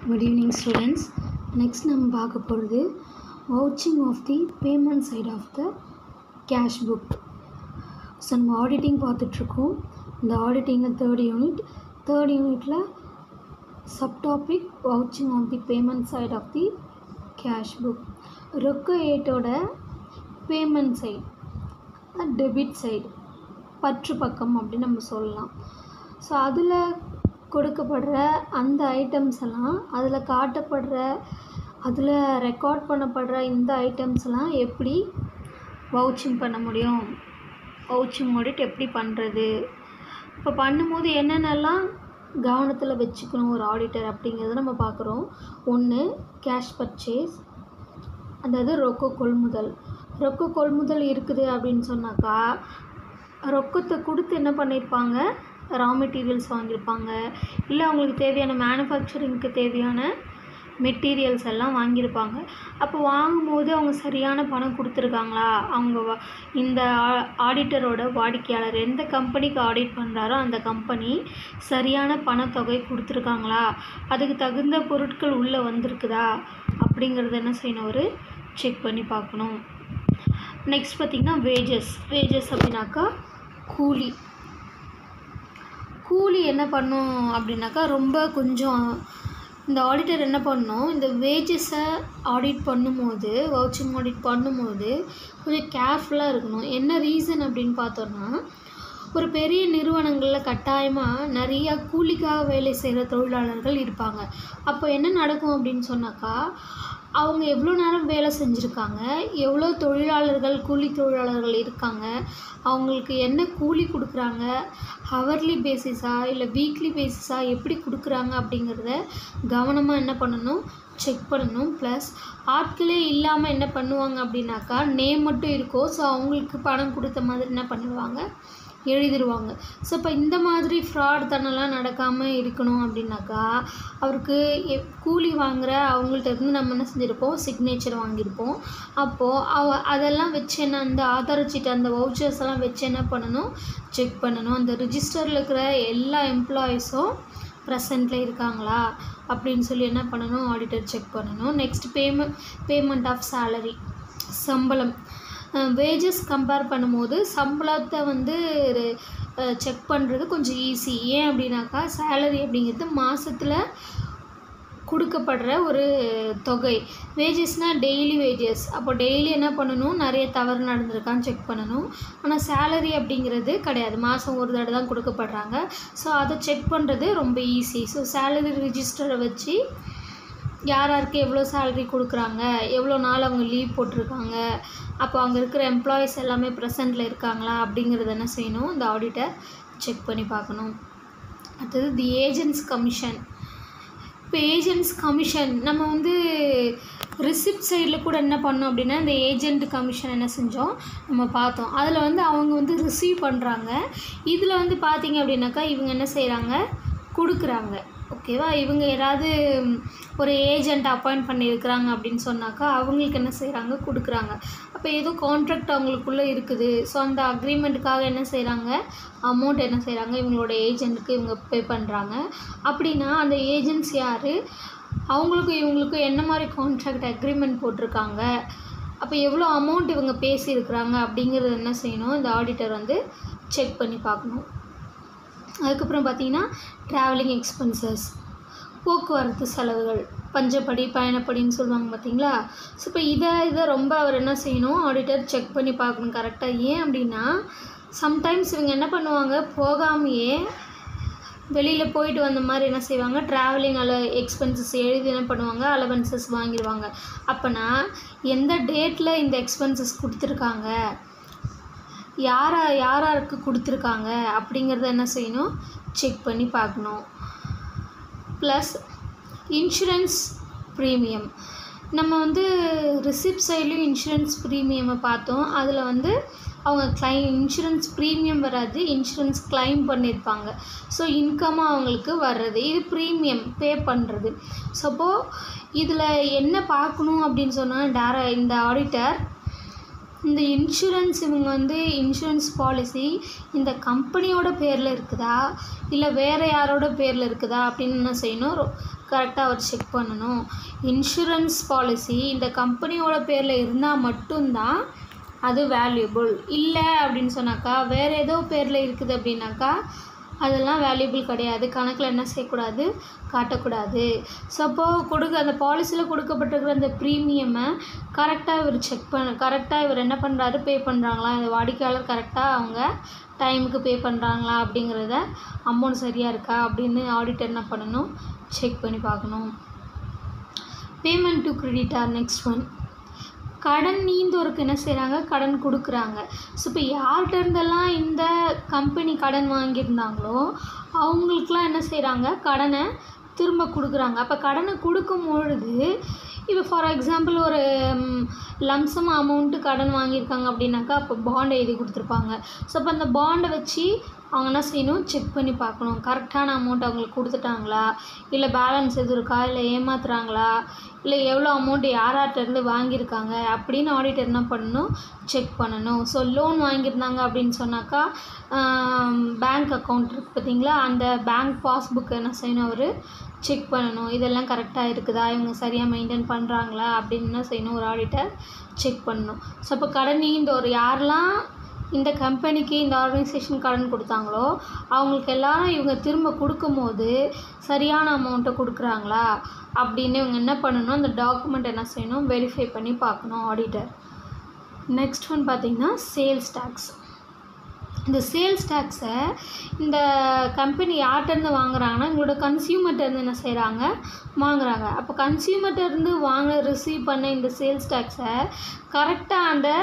good evening students next நம்ம பார்க்க போகிறது vouching of the payment side of the cash book so நம்ம auditing பார்த்துட்ருக்கோம் இந்த ஆடிட்டிங்கில் தேர்ட் யூனிட் தேர்ட் யூனிட்டில் subtopic vouching of the payment side of the cash book ரொக்க ஏட்டோட பேமெண்ட் சைட் டெபிட் சைடு பற்று பக்கம் அப்படின்னு நம்ம சொல்லலாம் ஸோ அதில் கொடுக்கப்படுற அந்த ஐட்டம்ஸ் எல்லாம் அதில் காட்டப்படுற அதில் ரெக்கார்ட் பண்ணப்படுற இந்த ஐட்டம்ஸ் எல்லாம் எப்படி வவுச்சிங் பண்ண முடியும் வவுச்சிங் ஆடிட் எப்படி பண்ணுறது இப்போ பண்ணும்போது என்னென்னலாம் கவனத்தில் வச்சுக்கணும் ஒரு ஆடிட்டர் அப்படிங்கிறத நம்ம பார்க்குறோம் ஒன்று கேஷ் பர்ச்சேஸ் அதாவது ரொக்க கொள்முதல் ரொக்க கொள்முதல் இருக்குது அப்படின்னு சொன்னாக்கா ரொக்கத்தை கொடுத்து என்ன பண்ணியிருப்பாங்க ரா மெட்டீரியல்ஸ் வாங்கியிருப்பாங்க இல்லை அவங்களுக்கு தேவையான மேனுஃபேக்சரிங்க்கு தேவையான மெட்டீரியல்ஸ் எல்லாம் வாங்கியிருப்பாங்க அப்போ வாங்கும்போது அவங்க சரியான பணம் கொடுத்துருக்காங்களா அவங்க வ- இந்த ஆ- ஆடிட்டரோட வாடிக்கையாளர் எந்த கம்பெனிக்கு ஆடிட் பண்ணுறாரோ அந்த கம்பெனி சரியான பணத்தொகை கொடுத்துருக்காங்களா அதுக்கு தகுந்த பொருட்கள் உள்ளே வந்திருக்குதா அப்படிங்கிறத என்ன செய்யணும் ஒரு செக் பண்ணி பார்க்கணும் நெக்ஸ்ட் பார்த்திங்கன்னா வேஜஸ் வேஜஸ் அப்படின்னாக்கா கூலி கூலி என்ன பண்ணும் அப்படின்னாக்கா ரொம்ப கொஞ்சம் இந்த ஆடிட்டர் என்ன பண்ணணும் இந்த வேஜஸை ஆடிட் பண்ணும்போது வவுச்சிங் ஆடிட் பண்ணும்போது கொஞ்சம் கேர்ஃபுல்லாக இருக்கணும் என்ன ரீசன் அப்படின்னு பார்த்தோன்னா ஒரு பெரிய நிறுவனங்களில் கட்டாயமாக நிறைய கூலிக்காக வேலை செய்கிற தொழிலாளர்கள் இருப்பாங்க அப்போ என்ன நடக்கும் அப்படின்னு சொன்னாக்கா அவங்க எவ்வளோ நேரம் வேலை செஞ்சுருக்காங்க எவ்வளோ தொழிலாளர்கள் கூலி தொழிலாளர்கள் இருக்காங்க அவங்களுக்கு என்ன கூலி கொடுக்குறாங்க ஹவர்லி பேசிஸா இல்லை வீக்லி பேசிஸா எப்படி கொடுக்குறாங்க அப்படிங்கிறத கவனமாக என்ன பண்ணணும் செக் பண்ணணும் ப்ளஸ் ஆட்களே இல்லாமல் என்ன பண்ணுவாங்க அப்படின்னாக்கா நேம் மட்டும் இருக்கும் ஸோ அவங்களுக்கு பணம் கொடுத்த மாதிரி என்ன பண்ணிடுவாங்க எழுதிடுவாங்க ஸோ இப்போ இந்த மாதிரி ஃப்ராட் தனம்லாம் நடக்காமல் இருக்கணும் அப்படின்னாக்கா அவருக்கு எ- கூலி வாங்குற அவங்கள்ட்ட இருந்து நம்ம என்ன செஞ்சுருப்போம் சிக்னேச்சர் வாங்கியிருப்போம் அப்போது அவ அதெல்லாம் வச்சு என்ன அந்த ஆதார சீட்டு அந்த வவுச்சர்ஸ் எல்லாம் வச்சு என்ன பண்ணணும் செக் பண்ணணும் அந்த ரிஜிஸ்டரில் இருக்கிற எல்லா எம்ப்ளாயீஸும் ப்ரெசண்ட்டில் இருக்காங்களா அப்படின்னு சொல்லி என்ன பண்ணணும் ஆடிட்டர் செக் பண்ணணும் next payment payment of salary சம்பளம் வேஜஸ் கம்பேர் பண்ணும்போது சம்பளத்தை வந்து செக் பண்ணுறது கொஞ்சம் ஈஸி ஏன் அப்படின்னாக்கா சேலரி அப்படிங்கிறது மாதத்தில் கொடுக்கப்படுற ஒரு தொகை வேஜஸ்னால் டெய்லி வேஜஸ் அப்போ டெய்லி என்ன பண்ணணும் நிறைய தவறு நடந்திருக்கான்னு செக் பண்ணணும் ஆனால் சேலரி அப்படிங்கிறது கிடையாது மாதம் ஒரு தடவை தான் கொடுக்கப்படுறாங்க ஸோ அதை செக் பண்ணுறது ரொம்ப ஈஸி ஸோ சேலரி ரிஜிஸ்டரை வச்சு யார் யாருக்கு எவ்வளோ சேலரி கொடுக்குறாங்க எவ்வளோ நாள் அவங்க லீவ் போட்டிருக்காங்க அப்போ அங்கே இருக்கிற எம்ப்ளாயீஸ் எல்லாமே ப்ரெசண்ட்டில் இருக்காங்களா அப்படிங்கிறத என்ன செய்யணும் இந்த ஆடிட்டர் செக் பண்ணி பார்க்கணும் அடுத்தது தி ஏஜென்ட்ஸ் கமிஷன் இப்போ ஏஜென்ட்ஸ் கமிஷன் நம்ம வந்து ரிசிப்ட் சைடில் கூட என்ன பண்ணோம் அப்படின்னா இந்த ஏஜென்ட் கமிஷன் என்ன செஞ்சோம் நம்ம பார்த்தோம் அதில் வந்து அவங்க வந்து ரிசீவ் பண்ணுறாங்க இதில் வந்து பார்த்தீங்க அப்படின்னாக்கா இவங்க என்ன செய்கிறாங்க கொடுக்குறாங்க ஓகேவா இவங்க யாராவது ம், ஒரு ஏஜென்ட் அப்பாயிண்ட் பண்ணியிருக்கிறாங்க அப்படின்னு சொன்னாக்கா அவங்களுக்கு என்ன செய்கிறாங்க கொடுக்குறாங்க அப்போ ஏதோ கான்ட்ராக்ட் அவங்களுக்குள்ளே இருக்குது ஸோ அந்த அக்ரிமெண்ட்டுக்காக என்ன செய்கிறாங்க அமௌண்ட் என்ன செய்கிறாங்க இவங்களோட ஏஜென்ட்டுக்கு இவங்க பே பண்ணுறாங்க அப்படின்னா அந்த ஏஜென்ட்ஸ் யார் அவங்களுக்கும் இவங்களுக்கும் என்ன மாதிரி கான்ட்ராக்ட் அக்ரிமெண்ட் போட்டிருக்காங்க அப்போ எவ்வளோ அமௌண்ட் இவங்க பேசியிருக்கிறாங்க அப்படிங்கிறது என்ன செய்யணும் இந்த ஆடிட்டர் வந்து செக் பண்ணி பார்க்கணும் அதுக்கப்புறம் பார்த்தீங்கன்னா ட்ராவலிங் எக்ஸ்பென்சஸ் போக்குவரத்து செலவுகள் பஞ்சப்படி பயணப்படின்னு சொல்லுவாங்க பார்த்தீங்களா ஸோ இப்போ இதை இதை ரொம்ப அவர் என்ன செய்யணும் ஆடிட்டர் செக் பண்ணி பார்க்கணும் கரெக்டாக ஏன் அப்படின்னா சம்டைம்ஸ் இவங்க என்ன பண்ணுவாங்க போகாமையே வெளியில் போயிட்டு வந்த மாதிரி என்ன செய்வாங்க ட்ராவலிங் அல எக்ஸ்பென்சஸ் எழுதி என்ன பண்ணுவாங்க அலவன்சஸ் வாங்கிடுவாங்க அப்போனா எந்த டேட்டில் இந்த எக்ஸ்பென்சஸ் கொடுத்துருக்காங்க யாரா யார் யாருக்கு கொடுத்துருக்காங்க அப்படிங்கிறத என்ன செய்யணும் செக் பண்ணி பார்க்கணும் ப்ளஸ் இன்சூரன்ஸ் ப்ரீமியம் நம்ம வந்து ரிசிப்ட் சைட்லேயும் இன்சூரன்ஸ் ப்ரீமியமை பார்த்தோம் அதில் வந்து அவங்க கிளைம் இன்சூரன்ஸ் ப்ரீமியம் வராது இன்சூரன்ஸ் கிளைம் பண்ணியிருப்பாங்க ஸோ இன்கமாக அவங்களுக்கு வர்றது இது ப்ரீமியம் பே பண்ணுறது ஸோ அப்போது இதில் என்ன பார்க்கணும் அப்படின்னு சொன்னால் டேர இந்த ஆடிட்டர் இந்த இன்சூரன்ஸ் இவங்க வந்து இன்சூரன்ஸ் பாலிசி இந்த கம்பெனியோட பேரில் இருக்குதா இல்லை வேறு யாரோட பேரில் இருக்குதா அப்படின்னு என்ன செய்யணும் கரெக்டாக அவர் செக் பண்ணணும் இன்சூரன்ஸ் பாலிசி இந்த கம்பெனியோட பேரில் இருந்தால் மட்டும்தான் அது வேல்யூபிள் இல்லை அப்படின்னு சொன்னாக்கா வேறு ஏதோ பேரில் இருக்குது அப்படின்னாக்கா அதெல்லாம் வேல்யூபிள் கிடையாது கணக்கில் என்ன செய்யக்கூடாது காட்டக்கூடாது ஸோ அப்போது கொடுக்க அந்த பாலிசியில் கொடுக்கப்பட்டிருக்கிற அந்த ப்ரீமியமை கரெக்டாக இவர் செக் பண்ண கரெக்டாக இவர் என்ன பண்ணுறாரு பே பண்ணுறாங்களா இந்த வாடிக்கையாளர் கரெக்டாக அவங்க டைமுக்கு பே பண்ணுறாங்களா அப்படிங்கிறத அமௌண்ட் சரியாக இருக்கா அப்படின்னு ஆடிட்டர் என்ன பண்ணணும் செக் பண்ணி பார்க்கணும் payment to creditor next one கடன் நீந்தோருக்கு என்ன செய்கிறாங்க கடன் கொடுக்குறாங்க ஸோ இப்போ யார்கிட்ட இருந்தெல்லாம் இந்த கம்பெனி கடன் வாங்கியிருந்தாங்களோ அவங்களுக்குலாம் என்ன செய்கிறாங்க கடனை திரும்ப கொடுக்குறாங்க அப்போ கடனை கொடுக்கும் பொழுது இப்போ ஃபார் எக்ஸாம்பிள் ஒரு லம்சம் அமௌண்ட்டு கடன் வாங்கியிருக்காங்க அப்படின்னாக்கா அப்போ பாண்ட் எழுதி கொடுத்துருப்பாங்க ஸோ அப்போ அந்த பாண்டை வச்சு அவங்க என்ன செய்யணும் செக் பண்ணி பார்க்கணும் கரெக்டான அமௌண்ட் அவங்களுக்கு கொடுத்துட்டாங்களா இல்லை பேலன்ஸ் எதுவும் இருக்கா இல்லை ஏமாத்துறாங்களா இல்லை எவ்வளோ அமௌண்ட் யார்கிட்டேருந்து வாங்கியிருக்காங்க அப்படின்னு ஆடிட்டர் என்ன பண்ணணும் செக் பண்ணணும் ஸோ லோன் வாங்கியிருந்தாங்க அப்படின்னு சொன்னாக்கா பேங்க் அக்கௌண்ட் இருக்குது பார்த்தீங்களா அந்த பேங்க் பாஸ்புக் என்ன செய்யணும் அவர் செக் பண்ணணும் இதெல்லாம் கரெக்டாக இருக்குதா இவங்க சரியாக மெயின்டைன் பண்ணுறாங்களா அப்படின்னு என்ன செய்யணும் ஒரு ஆடிட்டர் செக் பண்ணணும் ஸோ அப்போ கடன் இந்த ஒரு யாரெல்லாம் இந்த கம்பெனிக்கு இந்த ஆர்கனைசேஷன் கடன் கொடுத்தாங்களோ அவங்களுக்கு எல்லாரும் இவங்க திரும்ப கொடுக்கும்போது சரியான அமௌண்ட்டை கொடுக்குறாங்களா அப்படின்னு இவங்க என்ன பண்ணணும் அந்த டாக்குமெண்ட் என்ன செய்யணும் வெரிஃபை பண்ணி பார்க்கணும் ஆடிட்டர் நெக்ஸ்ட் ஒன் பார்த்திங்கன்னா சேல்ஸ் டேக்ஸ் இந்த சேல்ஸ் டேக்ஸை இந்த கம்பெனி யார்கிட்டருந்து வாங்குறாங்கன்னா எங்களோட கன்சியூமர்கிட்டருந்து என்ன செய்கிறாங்க வாங்குறாங்க அப்போ கன்சியூமர்கிட்டருந்து வாங்க ரிசீவ் பண்ண இந்த சேல்ஸ் டேக்ஸை கரெக்டாக அந்த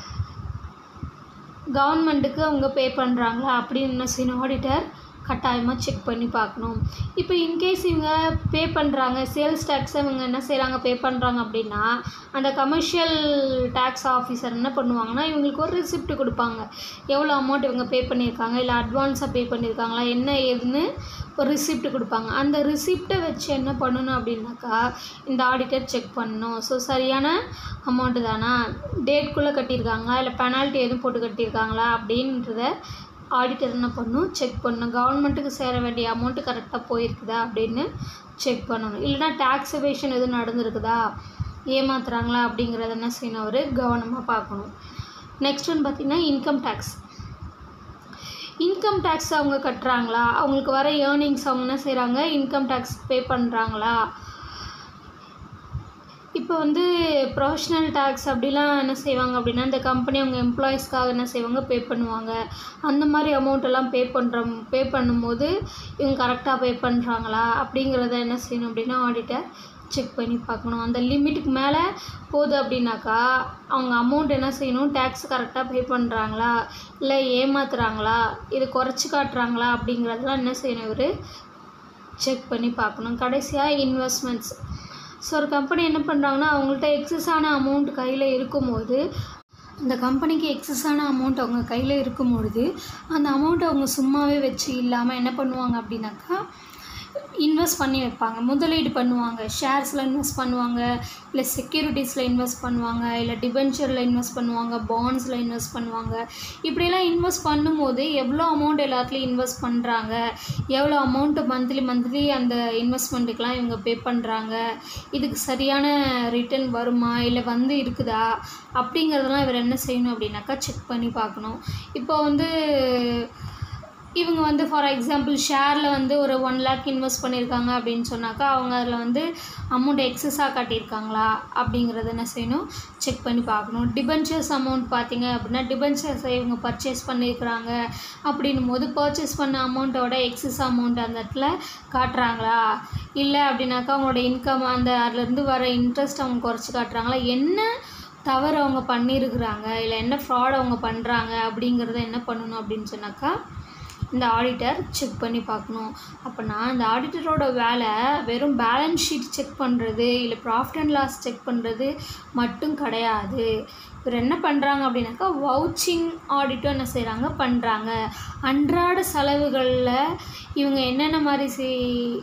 கவர்மெண்ட்டுக்கு அவங்க பே பண்ணுறாங்களா அப்படின்னு என்ன செய்யணும் ஆடிட்டர் கட்டாயமாக செக் பண்ணி பார்க்கணும் இப்போ இன்கேஸ் இவங்க பே பண்ணுறாங்க சேல்ஸ் டேக்ஸை இவங்க என்ன செய்கிறாங்க பே பண்ணுறாங்க அப்படின்னா அந்த கமர்ஷியல் டேக்ஸ் ஆஃபீஸர் என்ன பண்ணுவாங்கன்னா இவங்களுக்கு ஒரு ரிசிப்ட் கொடுப்பாங்க எவ்வளோ அமௌண்ட் இவங்க பே பண்ணியிருக்காங்க இல்லை அட்வான்ஸாக பே பண்ணியிருக்காங்களா என்ன ஏதுன்னு ஒரு ரிசிப்ட் கொடுப்பாங்க அந்த ரிசிப்டை வச்சு என்ன பண்ணணும் அப்படின்னாக்கா இந்த ஆடிட்டர் செக் பண்ணணும் ஸோ சரியான அமௌண்ட்டு தானா டேட்குள்ளே கட்டியிருக்காங்களா இல்லை பெனால்ட்டி எதுவும் போட்டு கட்டியிருக்காங்களா அப்படின்றத ஆடிட்டர் என்ன பண்ணணும் செக் பண்ணணும் கவர்மெண்ட்டுக்கு சேர வேண்டிய அமௌண்ட்டு கரெக்டாக போயிருக்குதா அப்படின்னு செக் பண்ணணும் இல்லைனா டேக்ஸ் எவேஷன் எதுவும் நடந்திருக்குதா ஏமாத்துறாங்களா அப்படிங்கிறத என்ன செய்யணும் அவர் கவனமாக பார்க்கணும் நெக்ஸ்ட் ஒன் பார்த்திங்கன்னா இன்கம் டேக்ஸ் இன்கம் டேக்ஸ் அவங்க கட்டுறாங்களா அவங்களுக்கு வர ஏர்னிங்ஸ் அவங்க என்ன செய்கிறாங்க இன்கம் டேக்ஸ் பே பண்ணுறாங்களா இப்போ வந்து ப்ரொஃபஷ்னல் டேக்ஸ் அப்படிலாம் என்ன செய்வாங்க அப்படின்னா இந்த கம்பெனி அவங்க எம்ப்ளாயீஸ்க்காக என்ன செய்வாங்க பே பண்ணுவாங்க அந்த மாதிரி அமௌண்ட் எல்லாம் பே பண்ணுற பே பண்ணும்போது இவங்க கரெக்டாக பே பண்ணுறாங்களா அப்படிங்கிறத என்ன செய்யணும் அப்படின்னா ஆடிட்டர் செக் பண்ணி பார்க்கணும் அந்த லிமிட்டுக்கு மேலே போகுது அப்படின்னாக்கா அவங்க அமௌண்ட் என்ன செய்யணும் டேக்ஸ் கரெக்டாக பே பண்ணுறாங்களா இல்லை ஏமாத்துறாங்களா இது குறைச்சி காட்டுறாங்களா அப்படிங்கிறதெல்லாம் என்ன செய்யணும் இவர் செக் பண்ணி பார்க்கணும் கடைசியாக இன்வெஸ்ட்மெண்ட்ஸ் ஸோ ஒரு கம்பெனி என்ன பண்ணுறாங்கன்னா அவங்கள்ட்ட எக்ஸஸான அமௌண்ட் கையில் இருக்கும்போது அந்த கம்பெனிக்கு எக்ஸஸான அமௌண்ட் அவங்க கையில் இருக்கும்பொழுது அந்த அமௌண்ட்டை அவங்க சும்மாவே வச்சு இல்லாமல் என்ன பண்ணுவாங்க அப்படின்னாக்கா இன்வெஸ்ட் பண்ணி வைப்பாங்க முதலீடு பண்ணுவாங்க ஷேர்ஸில் இன்வெஸ்ட் பண்ணுவாங்க இல்லை செக்யூரிட்டிஸில் இன்வெஸ்ட் பண்ணுவாங்க இல்லை டிபென்ச்சரில் இன்வெஸ்ட் பண்ணுவாங்க பாண்ட்ஸில் இன்வெஸ்ட் பண்ணுவாங்க இப்படியெல்லாம் இன்வெஸ்ட் பண்ணும்போது எவ்வளோ அமௌண்ட் எல்லாத்துலேயும் இன்வெஸ்ட் பண்ணுறாங்க எவ்வளோ அமௌண்ட்டு மந்த்லி மந்த்லி அந்த இன்வெஸ்ட்மெண்ட்டுக்கெலாம் இவங்க பே பண்ணுறாங்க இதுக்கு சரியான ரிட்டர்ன் வருமா இல்லை வந்து இருக்குதா அப்படிங்கிறதெல்லாம் இவர் என்ன செய்யணும் அப்படின்னாக்கா செக் பண்ணி பார்க்கணும் இப்போ வந்து இவங்க வந்து ஃபார் எக்ஸாம்பிள் ஷேரில் வந்து ஒரு ஒன் லேக் இன்வெஸ்ட் பண்ணியிருக்காங்க அப்படின்னு சொன்னாக்கா அவங்க அதில் வந்து அமௌண்ட் எக்ஸஸாக காட்டியிருக்காங்களா அப்படிங்கிறத என்ன செய்யணும் செக் பண்ணி பார்க்கணும் டிபென்ச்சர்ஸ் அமௌண்ட் பார்த்தீங்க அப்படின்னா டிபென்ச்சர்ஸை இவங்க பர்ச்சேஸ் பண்ணியிருக்கிறாங்க அப்படின்னும் போது பர்ச்சேஸ் பண்ண அமௌண்ட்டோட எக்ஸஸ் அமௌண்ட் அந்த இடத்துல காட்டுறாங்களா இல்லை அப்படின்னாக்கா அவங்களோட இன்கம் அந்த அதுலேருந்து வர இன்ட்ரெஸ்ட் அவங்க குறைச்சி காட்டுறாங்களா என்ன தவறு அவங்க பண்ணியிருக்கிறாங்க இல்லை என்ன ஃப்ராட் அவங்க பண்ணுறாங்க அப்படிங்கிறத என்ன பண்ணணும் அப்படின்னு சொன்னாக்கா இந்த ஆடிட்டர் செக் பண்ணி பார்க்கணும் அப்போனா இந்த ஆடிட்டரோட வேலை வெறும் பேலன்ஸ் ஷீட் செக் பண்ணுறது இல்லை ப்ராஃபிட் அண்ட் லாஸ் செக் பண்ணுறது மட்டும் கிடையாது இவர் என்ன பண்ணுறாங்க அப்படின்னாக்கா வவுச்சிங் ஆடிட்டும் என்ன செய்கிறாங்க பண்ணுறாங்க அன்றாட செலவுகளில் இவங்க என்னென்ன மாதிரி செய்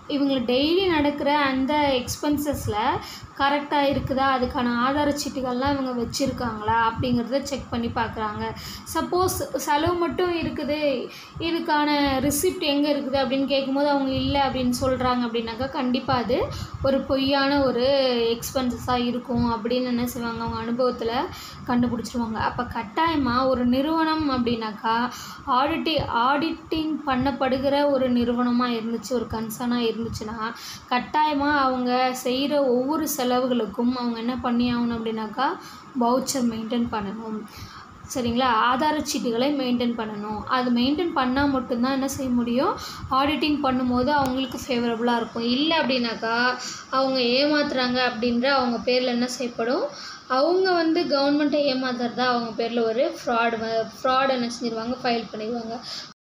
இவங்க டெய்லி நடக்கிற அந்த எக்ஸ்பென்சஸில் கரெக்டாக இருக்குதா அதுக்கான ஆதார சீட்டுகள்லாம் இவங்க வச்சுருக்காங்களா அப்படிங்கிறத செக் பண்ணி பார்க்குறாங்க சப்போஸ் செலவு மட்டும் இருக்குது இதுக்கான ரிசிப்ட் எங்கே இருக்குது அப்படின்னு கேட்கும்போது அவங்க இல்லை அப்படின்னு சொல்கிறாங்க அப்படின்னாக்கா கண்டிப்பாக அது ஒரு பொய்யான ஒரு எக்ஸ்பென்சஸாக இருக்கும் அப்படின்னு என்ன செய்வாங்க அவங்க அனுபவத்தில் கண்டுபிடிச்சிருவாங்க அப்போ கட்டாயமாக ஒரு நிறுவனம் அப்படின்னாக்கா ஆடிட்டி ஆடிட்டிங் பண்ணப்படுகிற ஒரு நிறுவனமாக இருந்துச்சு ஒரு கன்சர்னாக இருந்துச்சுன்னா கட்டாயமாக அவங்க செய்கிற ஒவ்வொரு செலவுகளுக்கும் அவங்க என்ன பண்ணி ஆகணும் அப்படின்னாக்கா பவுச்சர் மெயின்டைன் பண்ணணும் சரிங்களா ஆதார சீட்டுகளை மெயின்டைன் பண்ணணும் அது மெயின்டைன் பண்ணால் மட்டும்தான் என்ன செய்ய முடியும் ஆடிட்டிங் பண்ணும்போது அவங்களுக்கு ஃபேவரபுளாக இருக்கும் இல்லை அப்படின்னாக்கா அவங்க ஏமாத்துறாங்க அப்படின்ற அவங்க பேரில் என்ன செய்யப்படும் அவங்க வந்து கவர்மெண்ட்டை ஏமாத்துறதா அவங்க பேரில் ஒரு ஃப்ராடு ஃப்ராட் என்ன செஞ்சிருவாங்க ஃபைல் பண்ணிடுவாங்க